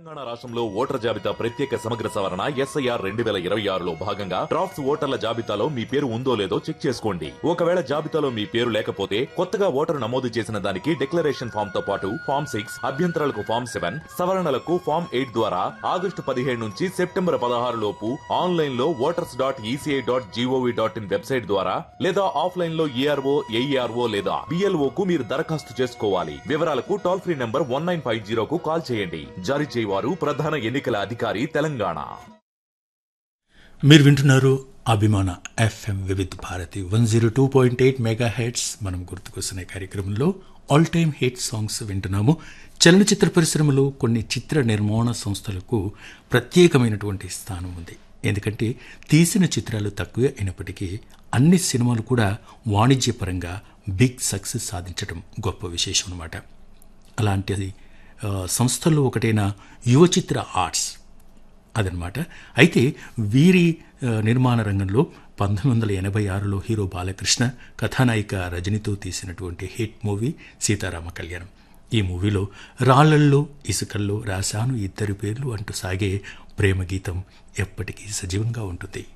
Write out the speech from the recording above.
తెలంగాణ రాష్ట్రంలో ఓటర్ జాబితా ప్రత్యేక సమగ్ర సవరణ ఎస్ఐఆర్ రెండు వేల ఇరవై ఆరులో భాగంగా డ్రాఫ్ట్స్ ఓటర్ల జాబితాలో మీ పేరు ఉందో లేదో చెక్ చేసుకోండి ఒకవేళ జాబితాలో మీ పేరు లేకపోతే కొత్తగా ఓటరు నమోదు చేసిన దానికి డిక్లరేషన్ ఫామ్ తో పాటు ఫామ్ సిక్స్ అభ్యంతరాలకు ఫామ్ సెవెన్ సవరణలకు ఫామ్ ఎయిట్ ద్వారా ఆగస్టు పదిహేడు నుంచి సెప్టెంబర్ పదహారు లోపు ఆన్లైన్ లో voters dot ECI dot GOV dot in website ద్వారా లేదా ఆఫ్లైన్ లో ఈఆర్ఓ ఏఈఆర్ఓ లేదా బిఎల్ఓ కు మీరు దరఖాస్తు చేసుకోవాలి వివరాలకు toll free number one nine five జీరోకు కాల్ చేయండి జారీ చేయవారు ప్రధాన ఎన్నికల అధికారి తెలంగాణ మీరు వింటున్నారు అభిమాన FM Vividh Bharati one zero two point eight mega hertz మనం గుర్తుకొస్తున్న ఈ కార్యక్రమంలో ఆల్ టైమ్ హిట్ సాంగ్స్ వింటున్నాము చలనచిత్ర పరిశ్రమలో కొన్ని చిత్ర నిర్మాణ సంస్థలకు ప్రత్యేకమైనటువంటి స్థానం ఉంది ఎందుకంటే తీసిన చిత్రాలు తక్కువే అయినప్పటికీ అన్ని సినిమాలు కూడా వాణిజ్యపరంగా బిగ్ సక్సెస్ సాధించడం గొప్ప విశేషం అన్నమాట అలాంటిది ఆ, సంస్థల్లో ఒకటైన యువ చిత్ర ఆర్ట్స్ అదనమాట అయితే వీరి ఆ, నిర్మాణ రంగంలో పంతొమ్మిది వందల ఎనభై ఆరులో హీరో బాలకృష్ణ కథానాయిక రజనితో తీసినటువంటి హిట్ మూవీ సీతారామ కళ్యాణం ఈ మూవీలో రాళ్లల్లో ఇసుకల్లో రాశాను ఇద్దరి పేర్లు అంటూ సాగే ప్రేమ గీతం ఎప్పటికీ సజీవంగా ఉంటుంది